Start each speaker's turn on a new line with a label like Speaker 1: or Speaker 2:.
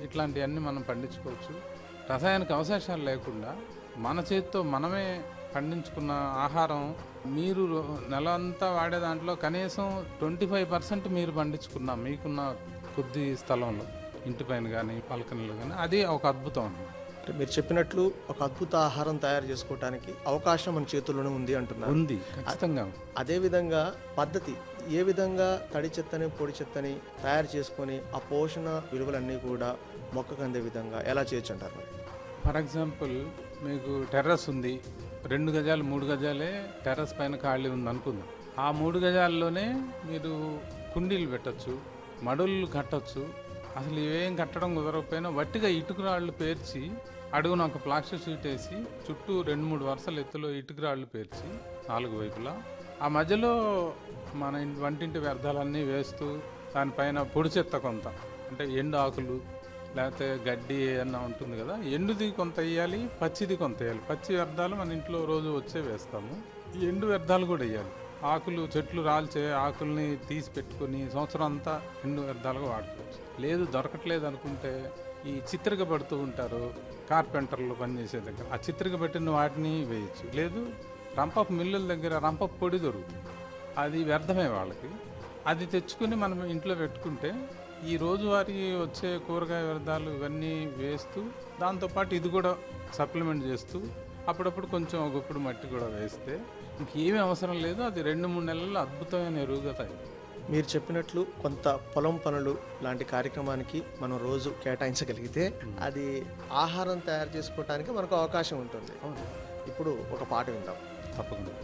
Speaker 1: ఇట్లాంటివన్నీ మనం పండించుకోవచ్చు రసాయనిక అవశేషాలు లేకుండా మన చేతితో మనమే పండించుకున్న ఆహారం మీరు రో- నెల అంతా వాడే దాంట్లో కనీసం ట్వంటీ ఫైవ్ పర్సెంట్ మీరు పండించుకున్న మీకున్న కొద్ది స్థలంలో ఇంటి పైన కానీ పలకనలు కానీ అది ఒక అద్భుతం అన్నమాట
Speaker 2: అంటే మీరు చెప్పినట్లు ఒక అద్భుత ఆహారం తయారు చేసుకోవడానికి అవకాశం మన చేతుల్లోనే ఉంది అంటున్నారు
Speaker 1: ఉంది ఖచ్చితంగా ఉంది.
Speaker 2: అదేవిధంగా పద్ధతి ఏ విధంగా తడి చెత్తని పొడి చెత్తని తయారు చేసుకొని ఆ పోషణ విలువలన్నీ కూడా మొక్కకు అందే విధంగా ఎలా చేయొచ్చు అంటారు మరి
Speaker 1: ఫర్ ఎగ్జాంపుల్ మీకు టెర్రస్ ఉంది రెండు గజాలు మూడు గజాలే టెర్రస్ పైన ఖాళీ ఉంది అనుకుందాం ఆ మూడు గజాల్లోనే మీరు కుండీలు పెట్టచ్చు మడులు కట్టచ్చు అసలు ఇవేం కట్టడం కుదరకపోయినా వట్టిగా ఇటుకురాళ్ళు పేర్చి అడుగున ఒక ప్లాస్టిక్ షీట్ వేసి చుట్టూ రెండు మూడు వరుసల ఎత్తులో ఇటుకురాళ్ళు పేర్చి నాలుగు వైపులా ఆ మధ్యలో మన ఇంటి వంటింటి వ్యర్థాలన్నీ వేస్తూ దానిపైన పొడి చెత్త కొంత అంటే ఎండు ఆకులు లేకపోతే గడ్డి ఏదన్నా ఉంటుంది కదా ఎండుది కొంత వేయాలి పచ్చిది కొంత వేయాలి పచ్చి వ్యర్థాలు మన ఇంట్లో రోజు వచ్చే వేస్తాము ఈ ఎండు వ్యర్థాలు కూడా వేయాలి ఆకులు చెట్లు రాల్చే ఆకుల్ని తీసి పెట్టుకొని సంవత్సరం అంతా ఎండు వ్యర్థాలుగా వాడుకోవచ్చు లేదు దొరకట్లేదు అనుకుంటే ఈ చిత్రిక పడుతూ ఉంటారు కార్పెంటర్లు పనిచేసే దగ్గర ఆ చిత్రిక పెట్టిన వాటిని వేయచ్చు లేదు రంపపు మిల్లుల దగ్గర రంపపు పొడి దొరుకుతుంది అది వ్యర్థమే వాళ్ళకి అది తెచ్చుకుని మనం ఇంట్లో పెట్టుకుంటే ఈ రోజువారీ వచ్చే కూరగాయ వ్యర్థాలు ఇవన్నీ వేస్తూ దాంతోపాటు ఇది కూడా సప్లిమెంట్ చేస్తూ అప్పుడప్పుడు కొంచెం ఒక గుప్పుడు మట్టి కూడా వేస్తే ఇంకేమీ అవసరం లేదు అది రెండు మూడు నెలల్లో అద్భుతమైన ఎరువుగా తయారు
Speaker 2: మీరు చెప్పినట్లు కొంత పొలం పనులు లాంటి కార్యక్రమానికి మనం రోజు కేటాయించగలిగితే అది ఆహారం తయారు చేసుకోవడానికి మనకు అవకాశం ఉంటుంది ఇప్పుడు ఒక పాట విందాం
Speaker 1: తప్పకుండా